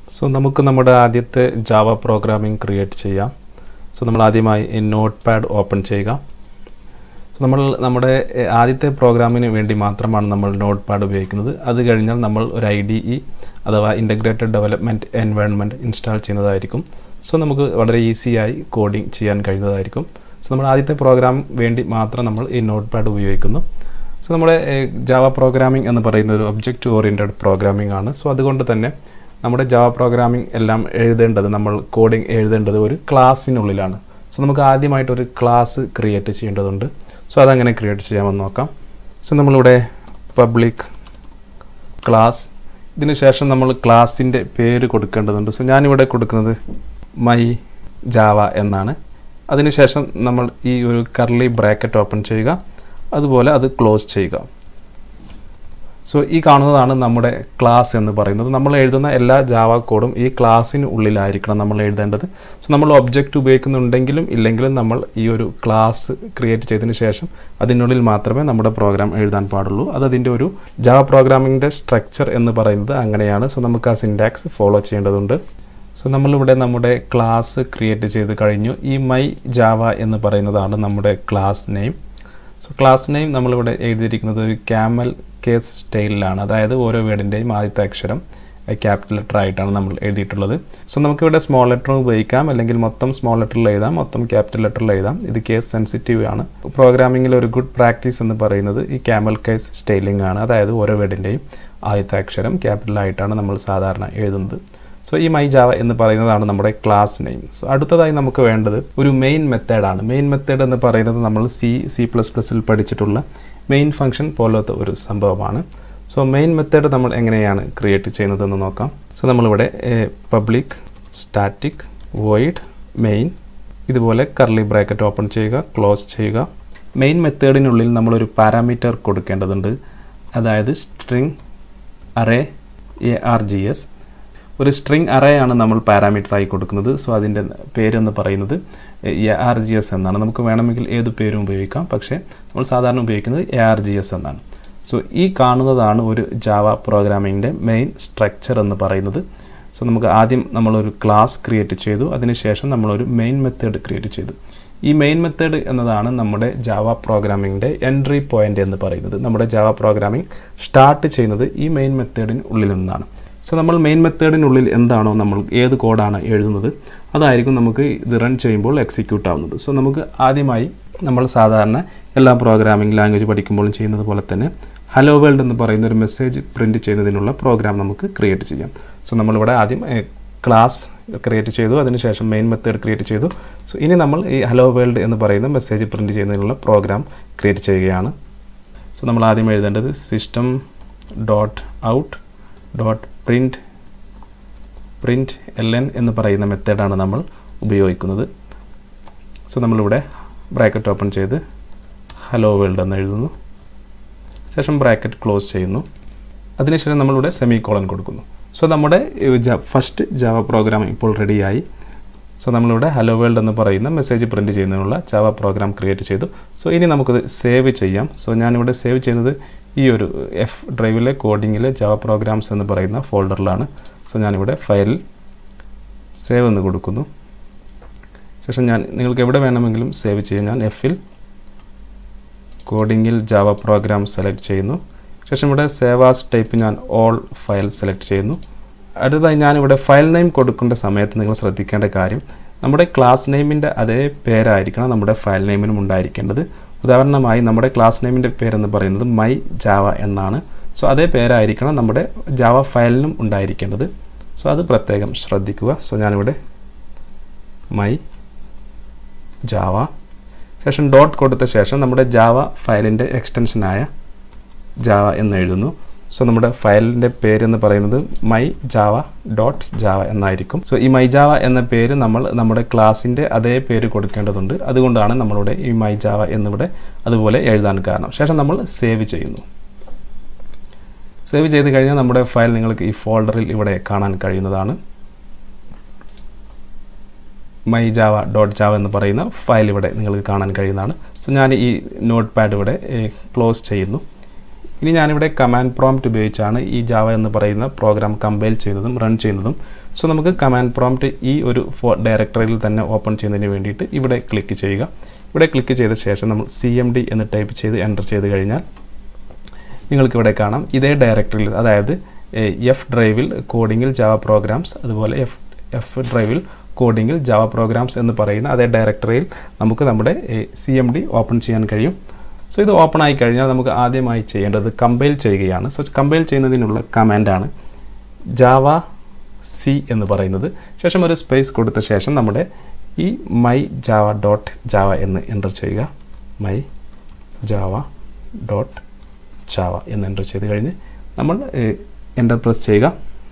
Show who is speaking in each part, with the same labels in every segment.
Speaker 1: so നമുക്ക് നമ്മുടെ ആദ്യത്തെ ജാവ പ്രോഗ്രാമിംഗ് ക്രിയേറ്റ് ചെയ്യാം സോ നമ്മൾ ആദ്യമായി നോട്ട് പാഡ് ഓപ്പൺ ചെയ്യുക സോ നമ്മൾ നമ്മുടെ എഹ്, ആദ്യത്തെ പ്രോഗ്രാമിന് വേണ്ടി മാത്രമാണ് നമ്മൾ നോട്ട് പാഡ് ഉപയോഗിക്കുന്നത് അത് കഴിഞ്ഞാൽ നമ്മൾ ഒരു ഐ ഡി ഇ അഥവാ ഇൻ്റഗ്രേറ്റഡ് ഡെവലപ്മെൻറ്റ് എൻവയൺമെൻറ്റ് ഇൻസ്റ്റാൾ ചെയ്യുന്നതായിരിക്കും സോ നമുക്ക് വളരെ ഈസിയായി കോഡിംഗ് ചെയ്യാൻ കഴിയുന്നതായിരിക്കും സോ നമ്മൾ ആദ്യത്തെ പ്രോഗ്രാം വേണ്ടി മാത്രം നമ്മൾ ഈ നോട്ട് പാഡ് ഉപയോഗിക്കുന്നു സോ നമ്മുടെ ജാവ പ്രോഗ്രാമിംഗ് എന്ന് പറയുന്ന ഒരു ഒബ്ജക്റ്റ് ഓറിയൻറ്റഡ് പ്രോഗ്രാമിംഗ് ആണ് സോ അതുകൊണ്ട് തന്നെ നമ്മുടെ ജാവ പ്രോഗ്രാമിംഗ് എല്ലാം എഴുതേണ്ടത് നമ്മൾ കോഡിംഗ് എഴുതേണ്ടത് ഒരു ക്ലാസ്സിനുള്ളിലാണ് സോ നമുക്ക് ആദ്യമായിട്ട് ഒരു ക്ലാസ് ക്രിയേറ്റ് ചെയ്യേണ്ടതുണ്ട് സോ അതങ്ങനെ ക്രിയേറ്റ് ചെയ്യാമെന്ന് നോക്കാം സോ നമ്മളിവിടെ പബ്ലിക് ക്ലാസ് ഇതിന് ശേഷം നമ്മൾ ക്ലാസ്സിൻ്റെ പേര് കൊടുക്കേണ്ടതുണ്ട് സോ ഞാനിവിടെ കൊടുക്കുന്നത് മൈ ജാവ എന്നാണ് അതിനുശേഷം നമ്മൾ ഈ ഒരു കർലി ബ്രാക്കറ്റ് ഓപ്പൺ ചെയ്യുക അതുപോലെ അത് ക്ലോസ് ചെയ്യുക സോ ഈ കാണുന്നതാണ് നമ്മുടെ ക്ലാസ് എന്ന് പറയുന്നത് നമ്മൾ എഴുതുന്ന എല്ലാ ജാവ കോഡും ഈ ക്ലാസ്സിന് ഉള്ളിലായിരിക്കണം നമ്മൾ എഴുതേണ്ടത് സോ നമ്മൾ ഒബ്ജക്റ്റ് ഉപയോഗിക്കുന്നുണ്ടെങ്കിലും ഇല്ലെങ്കിലും നമ്മൾ ഈ ഒരു ക്ലാസ് ക്രിയേറ്റ് ചെയ്തതിന് ശേഷം അതിനുള്ളിൽ മാത്രമേ നമ്മുടെ പ്രോഗ്രാം എഴുതാൻ പാടുള്ളൂ അത് അതിൻ്റെ ഒരു ജാവ പ്രോഗ്രാമിങ്ങിൻ്റെ സ്ട്രക്ചർ എന്ന് പറയുന്നത് അങ്ങനെയാണ് സോ നമുക്ക് ആ സിൻറ്റാക്സ് ഫോളോ ചെയ്യേണ്ടതുണ്ട് സോ നമ്മളിവിടെ നമ്മുടെ ക്ലാസ് ക്രിയേറ്റ് ചെയ്ത് കഴിഞ്ഞു ഈ മൈ ജാവ എന്ന് പറയുന്നതാണ് നമ്മുടെ class name so class name നമ്മളിവിടെ എഴുതിയിരിക്കുന്നത് ഒരു ക്യാമൽ കേസ് സ്റ്റൈലിലാണ് അതായത് ഓരോ വേർഡിൻ്റെയും ആദ്യത്തെ അക്ഷരം ക്യാപിറ്റൽ ലെറ്റർ ആയിട്ടാണ് നമ്മൾ എഴുതിയിട്ടുള്ളത് സോ നമുക്കിവിടെ സ്മോൾ ലെറ്ററും ഉപയോഗിക്കാം അല്ലെങ്കിൽ മൊത്തം സ്മോൾ ലെറ്ററിൽ എഴുതാം മൊത്തം ക്യാപിറ്റൽ ലെറ്ററിൽ എഴുതാം ഇത് കേസ് സെൻസിറ്റീവ് ആണ് പ്രോഗ്രാമിങ്ങിൽ ഒരു ഗുഡ് പ്രാക്ടീസ് എന്ന് പറയുന്നത് ഈ ക്യാമൽ കേസ് സ്റ്റൈലിംഗ് ആണ് അതായത് ഓരോ വേർഡിൻ്റെയും ആദ്യത്തെ അക്ഷരം ക്യാപിറ്റൽ ആയിട്ടാണ് നമ്മൾ സാധാരണ എഴുതുന്നത് സോ ഈ മൈ ജാവ എന്ന് പറയുന്നതാണ് നമ്മുടെ ക്ലാസ് നെയിം സോ അടുത്തതായി നമുക്ക് വേണ്ടത് ഒരു മെയിൻ മെത്തേഡാണ് മെയിൻ മെത്തേഡ് എന്ന് പറയുന്നത് നമ്മൾ സി സി പ്ലസ് പ്ലസിൽ പഠിച്ചിട്ടുള്ള മെയിൻ ഫംഗ്ഷൻ പോലത്തെ ഒരു സംഭവമാണ് സോ മെയിൻ മെത്തേഡ് നമ്മൾ എങ്ങനെയാണ് ക്രിയേറ്റ് ചെയ്യുന്നതെന്ന് നോക്കാം സോ നമ്മളിവിടെ പബ്ലിക് സ്റ്റാറ്റിക് വോയിഡ് മെയിൻ ഇതുപോലെ കർലി ബ്രാക്കറ്റ് ഓപ്പൺ ചെയ്യുക ക്ലോസ് ചെയ്യുക മെയിൻ മെത്തേഡിനുള്ളിൽ നമ്മളൊരു പാരാമീറ്റർ കൊടുക്കേണ്ടതുണ്ട് അതായത് string array A R G S ഒരു സ്ട്രിങ് അറേ ആണ് നമ്മൾ പാരാമീറ്റർ ആയി കൊടുക്കുന്നത് സോ അതിൻ്റെ പേരെന്ന് പറയുന്നത് എ ആർ ജി എസ് എന്നാണ് നമുക്ക് വേണമെങ്കിൽ ഏത് പേരും ഉപയോഗിക്കാം പക്ഷേ നമ്മൾ സാധാരണ ഉപയോഗിക്കുന്നത് എ ആർ ജി എസ് എന്നാണ് സോ ഈ കാണുന്നതാണ് ഒരു ജാവ പ്രോഗ്രാമിങ്ങിൻ്റെ മെയിൻ സ്ട്രക്ചർ എന്ന് പറയുന്നത് സോ നമുക്ക് ആദ്യം നമ്മളൊരു ക്ലാസ് ക്രിയേറ്റ് ചെയ്തു അതിനുശേഷം നമ്മളൊരു മെയിൻ മെത്തേഡ് ക്രിയേറ്റ് ചെയ്തു ഈ മെയിൻ മെത്തേഡ് എന്നതാണ് നമ്മുടെ ജാവ പ്രോഗ്രാമിങ്ങിൻ്റെ എൻട്രി പോയിന്റ് എന്ന് പറയുന്നത് നമ്മുടെ ജാവ പ്രോഗ്രാമിംഗ് സ്റ്റാർട്ട് ചെയ്യുന്നത് ഈ മെയിൻ മെത്തേഡിന് ഉള്ളിൽ നിന്നാണ് സോ നമ്മൾ മെയിൻ മെത്തേഡിനുള്ളിൽ എന്താണോ നമ്മൾ ഏത് കോഡാണ് എഴുതുന്നത് അതായിരിക്കും നമുക്ക് ഇത് റൺ ചെയ്യുമ്പോൾ എക്സിക്യൂട്ട് ആവുന്നത് സോ നമുക്ക് ആദ്യമായി നമ്മൾ സാധാരണ എല്ലാ പ്രോഗ്രാമിംഗ് ലാംഗ്വേജ് പഠിക്കുമ്പോഴും ചെയ്യുന്നത് പോലെ തന്നെ ഹലോ വേൾഡ് എന്ന് പറയുന്ന ഒരു മെസ്സേജ് പ്രിൻറ്റ് ചെയ്യുന്നതിനുള്ള പ്രോഗ്രാം നമുക്ക് ക്രിയേറ്റ് ചെയ്യാം സോ നമ്മളിവിടെ ആദ്യം ക്ലാസ് ക്രിയേറ്റ് ചെയ്തു അതിനുശേഷം മെയിൻ മെത്തേഡ് ക്രിയേറ്റ് ചെയ്തു സോ ഇനി നമ്മൾ ഈ ഹലോ വേൾഡ് എന്ന് പറയുന്ന മെസ്സേജ് പ്രിൻറ്റ് ചെയ്യുന്നതിനുള്ള പ്രോഗ്രാം ക്രിയേറ്റ് ചെയ്യുകയാണ് സോ നമ്മൾ ആദ്യം എഴുതേണ്ടത് system dot out dot print print L N എന്ന് പറയുന്ന മെത്തേഡാണ് നമ്മൾ ഉപയോഗിക്കുന്നത് സോ നമ്മളിവിടെ ബ്രാക്കറ്റ് ഓപ്പൺ ചെയ്ത് ഹലോ വേൾഡ് എന്ന് എഴുതുന്നു ശേഷം ബ്രാക്കറ്റ് ക്ലോസ് ചെയ്യുന്നു അതിനുശേഷം നമ്മളിവിടെ സെമി കോളൻ കൊടുക്കുന്നു സോ നമ്മുടെ ഫസ്റ്റ് ജാവ പ്രോഗ്രാം ഇപ്പോൾ റെഡിയായി സോ നമ്മളിവിടെ ഹലോ വേൾഡ് എന്ന് പറയുന്ന മെസ്സേജ് പ്രിൻറ്റ് ചെയ്യുന്നതിനുള്ള ജാവ പ്രോഗ്രാം ക്രിയേറ്റ് ചെയ്തു സോ ഇനി നമുക്കത് സേവ് ചെയ്യാം സോ ഞാനിവിടെ സേവ് ചെയ്യുന്നത് ഈ ഒരു എഫ് ഡ്രൈവിലെ കോഡിങ്ങിലെ ജാവ പ്രോഗ്രാംസ് എന്ന് പറയുന്ന ഫോൾഡറിലാണ് സോ ഞാനിവിടെ ഫയലിൽ സേവ് എന്ന് കൊടുക്കുന്നു ശേഷം ഞാൻ നിങ്ങൾക്ക് എവിടെ വേണമെങ്കിലും സേവ് ചെയ്യാം ഞാൻ എഫിൽ കോഡിങ്ങിൽ ജാവ പ്രോഗ്രാം സെലക്ട് ചെയ്യുന്നു ശേഷം ഇവിടെ സേവാസ് ടൈപ്പ് ഞാൻ ഓൾ ഫയൽ സെലക്ട് ചെയ്യുന്നു അടുത്തതായി ഞാനിവിടെ ഫയൽ നെയിം കൊടുക്കേണ്ട സമയത്ത് നിങ്ങൾ ശ്രദ്ധിക്കേണ്ട കാര്യം നമ്മുടെ ക്ലാസ് നെയിമിൻ്റെ അതേ പേരായിരിക്കണം നമ്മുടെ ഫയൽ നെയിമിനും ഉണ്ടായിരിക്കേണ്ടത് ഉദാഹരണമായി നമ്മുടെ ക്ലാസ് നെയിമിൻ്റെ പേരെന്ന് പറയുന്നത് മൈ ജാവ എന്നാണ് സോ അതേ പേരായിരിക്കണം നമ്മുടെ ജാവ ഫയലിനും ഉണ്ടായിരിക്കേണ്ടത് സോ അത് പ്രത്യേകം ശ്രദ്ധിക്കുക സോ ഞാനിവിടെ മൈ ജാവ ശേഷം ഡോട്ട് കൊടുത്ത ശേഷം നമ്മുടെ ജാവ ഫയലിൻ്റെ എക്സ്റ്റൻഷനായ ജാവ എന്ന് എഴുതുന്നു സോ നമ്മുടെ ഫയലിൻ്റെ പേരെന്ന് പറയുന്നത് മൈ ജാവ ഡോട്ട് ജാവ എന്നായിരിക്കും സോ ഈ മൈ ജാവ എന്ന പേര് നമ്മൾ നമ്മുടെ ക്ലാസ്സിൻ്റെ അതേ പേര് കൊടുക്കേണ്ടതുണ്ട് അതുകൊണ്ടാണ് നമ്മളിവിടെ ഈ മൈ ജാവ എന്നിവിടെ അതുപോലെ എഴുതാൻ കാരണം ശേഷം നമ്മൾ സേവ് ചെയ്യുന്നു സേവ് ചെയ്ത് കഴിഞ്ഞാൽ നമ്മുടെ ഫയൽ നിങ്ങൾക്ക് ഈ ഫോൾഡറിൽ ഇവിടെ കാണാൻ കഴിയുന്നതാണ് മൈ ജാവ ഡോട്ട് ജാവ എന്ന് പറയുന്ന ഫയൽ ഇവിടെ നിങ്ങൾക്ക് കാണാൻ കഴിയുന്നതാണ് സോ ഞാൻ ഈ നോട്ട് പാഡ് ഇവിടെ ക്ലോസ് ചെയ്യുന്നു ഇനി ഞാനിവിടെ കമാൻഡ് പ്രോംപ്റ്റ് ഉപയോഗിച്ചാണ് ഈ ജാവ എന്ന് പറയുന്ന പ്രോഗ്രാം കമ്പൈൽ ചെയ്യുന്നതും റൺ ചെയ്യുന്നതും സോ നമുക്ക് കമാൻഡ് പ്രോംപ്റ്റ് ഈ ഒരു ഫോ ഡയറക്ടറിയിൽ തന്നെ ഓപ്പൺ ചെയ്യുന്നതിന് വേണ്ടിയിട്ട് ഇവിടെ ക്ലിക്ക് ചെയ്യുക ഇവിടെ ക്ലിക്ക് ചെയ്ത ശേഷം നമ്മൾ സി എം ഡി എന്ന് ടൈപ്പ് ചെയ്ത് എൻ്റർ ചെയ്ത് കഴിഞ്ഞാൽ നിങ്ങൾക്കിവിടെ കാണാം ഇതേ ഡയറക്ടറിയിൽ അതായത് എഫ് ഡ്രൈവിൽ കോഡിങ്ങിൽ ജാവ പ്രോഗ്രാംസ് അതുപോലെ എഫ് എഫ് ഡ്രൈവിൽ കോഡിങ്ങിൽ ജാവ പ്രോഗ്രാംസ് എന്ന് പറയുന്ന അതേ ഡയറക്ടറിയിൽ നമുക്ക് നമ്മുടെ സി എം ഡി ഓപ്പൺ ചെയ്യാൻ കഴിയും സോ ഇത് ഓപ്പൺ ആയി കഴിഞ്ഞാൽ നമുക്ക് ആദ്യമായി ചെയ്യേണ്ടത് കമ്പൈൽ ചെയ്യുകയാണ് സോ കമ്പൈൽ ചെയ്യുന്നതിനുള്ള കമാൻഡാണ് ജാവ സി എന്ന് പറയുന്നത് ശേഷം ഒരു സ്പേസ് കൊടുത്ത ശേഷം നമ്മുടെ ഈ മൈ ജാവ ഡോട്ട് ജാവ എന്ന് എൻ്റർ ചെയ്യുക മൈ ജാവ ഡോട്ട് ജാവ എന്ന് എൻ്റർ ചെയ്ത് കഴിഞ്ഞ് നമ്മൾ എൻ്റർ പ്രസ് ചെയ്യുക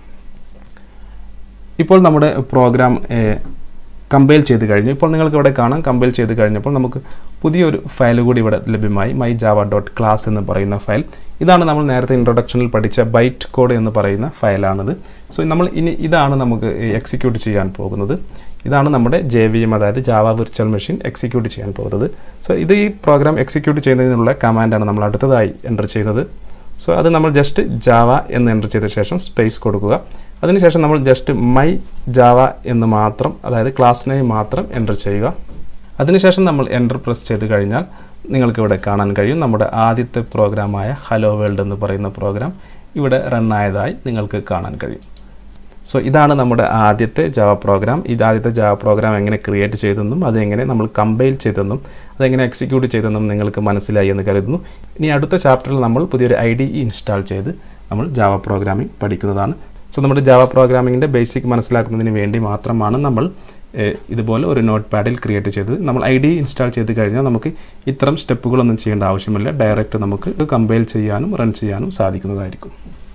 Speaker 1: ഇപ്പോൾ നമ്മുടെ പ്രോഗ്രാം കമ്പൈൽ ചെയ്ത് കഴിഞ്ഞു ഇപ്പോൾ നിങ്ങൾക്ക് ഇവിടെ കാണാം കമ്പൈൽ ചെയ്ത് കഴിഞ്ഞപ്പോൾ നമുക്ക് പുതിയൊരു ഫയൽ കൂടി ഇവിടെ ലഭ്യമായി മൈ ജാവ ഡോട്ട് ക്ലാസ് എന്ന് പറയുന്ന ഫയൽ ഇതാണ് നമ്മൾ നേരത്തെ ഇൻട്രൊഡക്ഷനിൽ പഠിച്ച ബൈറ്റ് കോഡ് എന്ന് പറയുന്ന ഫയലാണിത് സോ നമ്മൾ ഇനി ഇതാണ് നമുക്ക് എക്സിക്യൂട്ട് ചെയ്യാൻ പോകുന്നത് ഇതാണ് നമ്മുടെ ജെ വി എം അതായത് ജാവ വിർച്വൽ മെഷീൻ എക്സിക്യൂട്ട് ചെയ്യാൻ പോകുന്നത് സോ ഇത് ഈ പ്രോഗ്രാം എക്സിക്യൂട്ട് ചെയ്യുന്നതിനുള്ള കമാൻഡാണ് നമ്മൾ അടുത്തതായി എൻ്റർ ചെയ്യുന്നത് സോ അത് നമ്മൾ ജസ്റ്റ് ജാവ എന്ന് എൻ്റർ ചെയ്ത ശേഷം സ്പേസ് കൊടുക്കുക അതിനുശേഷം നമ്മൾ ജസ്റ്റ് മൈ ജാവ എന്ന് മാത്രം അതായത് ക്ലാസ് നെയിം മാത്രം എൻ്റർ ചെയ്യുക അതിനുശേഷം നമ്മൾ എൻ്റർ പ്രസ് ചെയ്ത് കഴിഞ്ഞാൽ നിങ്ങൾക്ക് ഇവിടെ കാണാൻ കഴിയും നമ്മുടെ ആദ്യത്തെ പ്രോഗ്രാമായ ഹലോ വേൾഡ് എന്ന് പറയുന്ന പ്രോഗ്രാം ഇവിടെ റൺ ആയതായി നിങ്ങൾക്ക് കാണാൻ കഴിയും സോ ഇതാണ് നമ്മുടെ ആദ്യത്തെ ജാവ പ്രോഗ്രാം ഇത് ആദ്യത്തെ ജാവ പ്രോഗ്രാം എങ്ങനെ ക്രിയേറ്റ് ചെയ്തെന്നും അതെങ്ങനെ നമ്മൾ കമ്പൈൽ ചെയ്തെന്നും അതെങ്ങനെ എക്സിക്യൂട്ട് ചെയ്തെന്നും നിങ്ങൾക്ക് മനസ്സിലായി എന്ന് കരുതുന്നു ഇനി അടുത്ത ചാപ്റ്ററിൽ നമ്മൾ പുതിയൊരു ഐ ഡി ഇൻസ്റ്റാൾ ചെയ്ത് നമ്മൾ ജാവ പ്രോഗ്രാമിംഗ് പഠിക്കുന്നതാണ് സോ നമ്മുടെ ജാവ പ്രോഗ്രാമിങ്ങിൻ്റെ ബേസിക് മനസ്സിലാക്കുന്നതിന് വേണ്ടി മാത്രമാണ് നമ്മൾ ഇതുപോലെ ഒരു നോട്ട് പാഡിൽ ക്രിയേറ്റ് ചെയ്തത് നമ്മൾ ഐ ഡി ഇൻസ്റ്റാൾ ചെയ്ത് കഴിഞ്ഞാൽ നമുക്ക് ഇത്തരം സ്റ്റെപ്പുകളൊന്നും ചെയ്യേണ്ട ആവശ്യമില്ല ഡയറക്റ്റ് നമുക്ക് കമ്പൈൽ ചെയ്യാനും റൺ ചെയ്യാനും സാധിക്കുന്നതായിരിക്കും